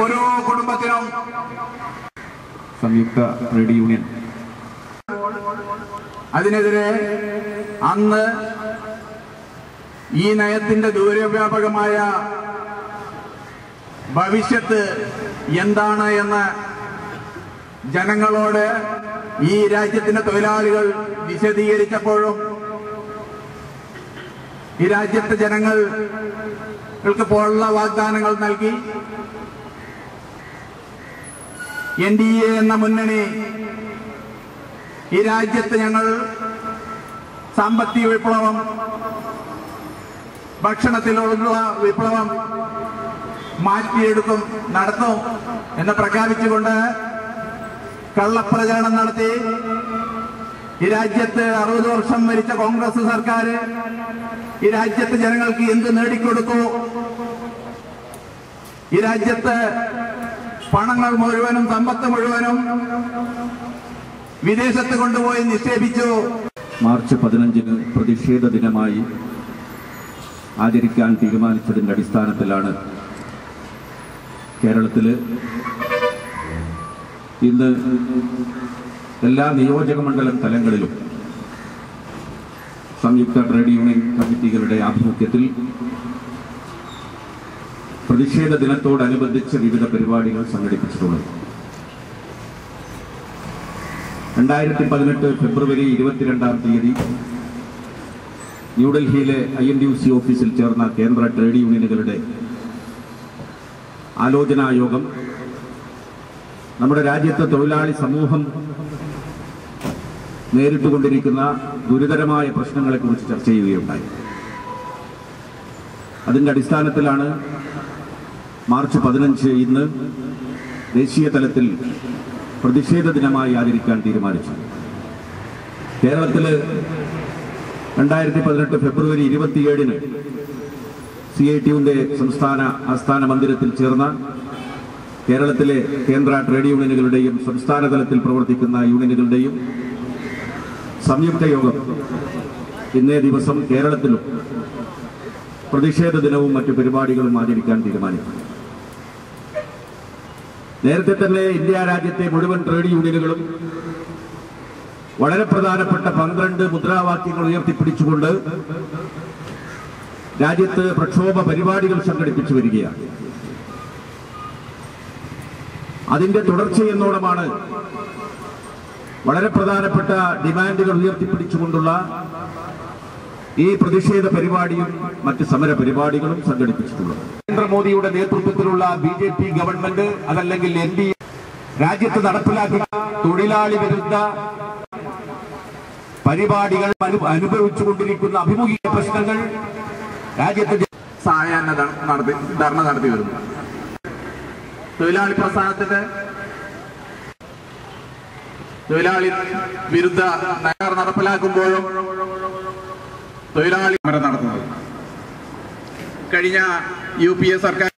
ഓരോ കുടുംബത്തിനും സംയുക്ത ട്രേഡ് യൂണിയൻ അതിനെതിരെ അന്ന് ഈ നയത്തിന്റെ ദൂരവ്യാപകമായ ഭവിഷ്യത്ത് എന്താണ് എന്ന് ജനങ്ങളോട് ഈ രാജ്യത്തിന്റെ തൊഴിലാളികൾ വിശദീകരിച്ചപ്പോഴും ഈ രാജ്യത്തെ ജനങ്ങൾക്ക് പോലുള്ള വാഗ്ദാനങ്ങൾ നൽകി എൻ ഡി എ എന്ന മുന്നണി ഈ രാജ്യത്ത് ഞങ്ങൾ സാമ്പത്തിക വിപ്ലവം ഭക്ഷണത്തിലുള്ള വിപ്ലവം മാറ്റിയെടുക്കും നടത്തും എന്ന് പ്രഖ്യാപിച്ചുകൊണ്ട് കള്ളപ്രചാരണം നടത്തി ഈ രാജ്യത്ത് അറുപത് വർഷം ഭരിച്ച കോൺഗ്രസ് സർക്കാർ ഈ രാജ്യത്തെ ജനങ്ങൾക്ക് എന്ത് നേടിക്കൊടുത്തു ഈ രാജ്യത്ത് പണങ്ങൾ മുഴുവനും സമ്പത്ത് മുഴുവനും വിദേശത്ത് കൊണ്ടുപോയി നിക്ഷേപിച്ചു മാർച്ച് പതിനഞ്ചിന് പ്രതിഷേധ ദിനമായി ആചരിക്കാൻ തീരുമാനിച്ചതിന്റെ അടിസ്ഥാനത്തിലാണ് കേരളത്തിൽ ഇന്ന് എല്ലാ നിയോജക മണ്ഡലം തലങ്ങളിലും സംയുക്ത ട്രേഡ് യൂണിയൻ കമ്മിറ്റികളുടെ ആഭിമുഖ്യത്തിൽ പ്രതിഷേധ ദിനത്തോടനുബന്ധിച്ച് വിവിധ പരിപാടികൾ സംഘടിപ്പിച്ചിട്ടുള്ളത് രണ്ടായിരത്തി പതിനെട്ട് ഫെബ്രുവരി ഇരുപത്തിരണ്ടാം തീയതി ന്യൂഡൽഹിയിലെ ഐ എൻ ഡി സി ഓഫീസിൽ ചേർന്ന കേന്ദ്ര ട്രേഡ് യൂണിയനുകളുടെ ആലോചനാ യോഗം നമ്മുടെ രാജ്യത്തെ തൊഴിലാളി സമൂഹം നേരിട്ടുകൊണ്ടിരിക്കുന്ന ഗുരുതരമായ പ്രശ്നങ്ങളെക്കുറിച്ച് ചർച്ച ചെയ്യുകയുണ്ടായി അതിന്റെ അടിസ്ഥാനത്തിലാണ് മാർച്ച് പതിനഞ്ച് ഇന്ന് ദേശീയ തലത്തിൽ പ്രതിഷേധ ദിനമായി ആചരിക്കാൻ തീരുമാനിച്ചു കേരളത്തിൽ രണ്ടായിരത്തി പതിനെട്ട് ഫെബ്രുവരി ഇരുപത്തിയേഴിന് സി ഐ ടിയുടെ സംസ്ഥാന ആസ്ഥാന മന്ദിരത്തിൽ ചേർന്ന കേരളത്തിലെ കേന്ദ്ര ട്രേഡ് യൂണിയനുകളുടെയും സംസ്ഥാന തലത്തിൽ പ്രവർത്തിക്കുന്ന യൂണിയനുകളുടെയും സംയുക്ത യോഗം ഇന്നേ ദിവസം കേരളത്തിലും പ്രതിഷേധ ദിനവും മറ്റു പരിപാടികളും ആചരിക്കാൻ തീരുമാനിച്ചു നേരത്തെ തന്നെ ഇന്ത്യ രാജ്യത്തെ മുഴുവൻ ട്രേഡ് യൂണിയനുകളും വളരെ പ്രധാനപ്പെട്ട പന്ത്രണ്ട് മുദ്രാവാക്യങ്ങൾ ഉയർത്തിപ്പിടിച്ചുകൊണ്ട് രാജ്യത്ത് പ്രക്ഷോഭ പരിപാടികൾ സംഘടിപ്പിച്ചു വരികയാണ് അതിന്റെ തുടർച്ചയെന്നോണമാണ് വളരെ പ്രധാനപ്പെട്ട ഡിമാൻഡുകൾ ഉയർത്തിപ്പിടിച്ചുകൊണ്ടുള്ള ഈ പ്രതിഷേധ പരിപാടിയും മറ്റ് സമര പരിപാടികളും സംഘടിപ്പിച്ചിട്ടുള്ളത് നരേന്ദ്രമോദിയുടെ നേതൃത്വത്തിലുള്ള ബി ജെ പി ഗവൺമെന്റ് അതല്ലെങ്കിൽ എൻ ഡി രാജ്യത്ത് നടപ്പിലാക്കിയ തൊഴിലാളി വിരുദ്ധ പരിപാടികൾ അനു- അനുഭവിച്ചുകൊണ്ടിരിക്കുന്ന അഭിമുഖീയ പ്രശ്നങ്ങൾ രാജ്യത്ത് ജ- സായാഹ്ന ധ- നടത്തി ധർണ നടത്തി വരുന്നു തൊഴിലാളി പ്രസ്ഥാനത്തിന്റെ തൊഴിലാളി വിരുദ്ധ നയർ നടപ്പിലാക്കുമ്പോഴും തൊഴിലാളി സമരം നടത്തുന്നത് കഴിഞ്ഞ യു പി എ സർക്കാർ